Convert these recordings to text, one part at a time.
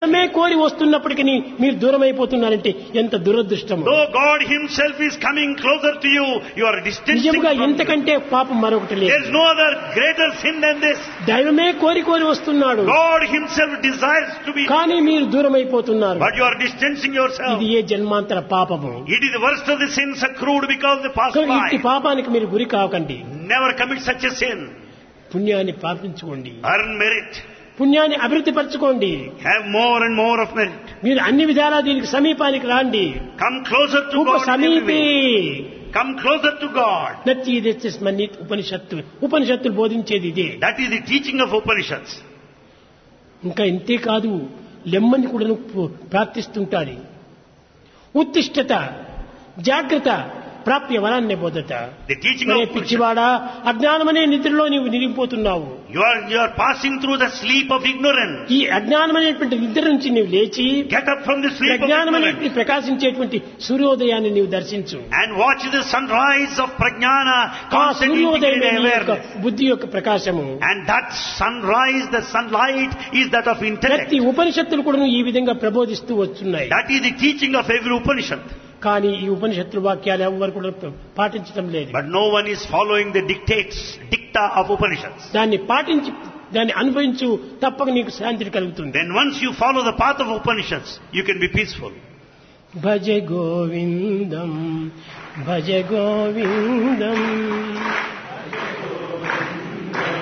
మే కోరి వస్తున్నప్పటికీ మీరు దూరం అయిపోతున్నారంటే ఎంత దురదృష్టం Though God Himself is coming closer to you, you are distancing నిజముగా from Him. ఇంతకంటే పాపం మరొకటి లేదు There is no other greater sin than this. దైవమే కోరి కోరి వస్తున్నాడు God Himself desires to be, కానీ మీరు దూరం అయిపోతున్నారు but you are distancing yourself. ఇది ఏ జన్మాంతర పాపము It is the worst of the sins accrued because of the past కనుక ఇట్టి life. పాపానికి మీరు గురి కాకండి Never commit such a sin. పుణ్యాన్ని పాపించుకోండి Earn merit. పుణ్యాన్ని అభివృద్ధి పరచుకోండి Have more and more of merit. మీరు అన్ని విధాలా దీనికి సమీపానికి రాండి Come closer to ఉప God. in every సమీపే way. Come closer to God. నచ్చి తెచ్చేసి ఉపనిషత్తు ఉపనిషత్తులు బోధించేది ఇదే That is the teaching of Upanishads. ఇంకా ఇంతే కాదు లెమ్మని కూడా ప్రార్థిస్తుంటారు ఉత్తిష్టత జాగ్రత్త ప్రాప్య వరాన్ని బోధత The teaching ఒరే of Upanishads. పిచ్చివాడా అజ్ఞానమనే నిద్రలో నీవు నిరిగిపోతున్నావు You are, you are passing through the sleep of ignorance. ఈ అజ్ఞానమనేటువంటి నిద్ర నుంచి నీవు లేచి Get up from the sleep of ప్రజ్ఞానమనేటువంటి ignorance ప్రకాశించేటువంటి సూర్యోదయాన్ని నీవు దర్శించు and watch the sunrise of prajnana ఆ constantly సూర్యోదయమే integrated నీ యొక్క awareness. బుద్ధి యొక్క ప్రకాశము And that sunrise, the sunlight, is that of intellect. ప్రతి ఉపనిషత్తులు కూడా ఈ విధంగా ప్రబోధిస్తూ వస్తున్నాయి That is the teaching of every Upanishad. కానీ ఈ ఉపనిషత్తుల వాక్యాలు ఎవరు కూడా పాటించడం లేదు But no one is following the dictates, dicta of Upanishads. దాన్ని పాటించి దాన్ని అనుభవించు తప్పక నీకు శాంతి కలుగుతుంది Then once you follow the path of Upanishads, you can be peaceful. భజ గోవిందం భజ గోవిందం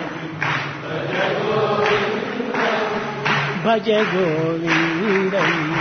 భజ గోవిందం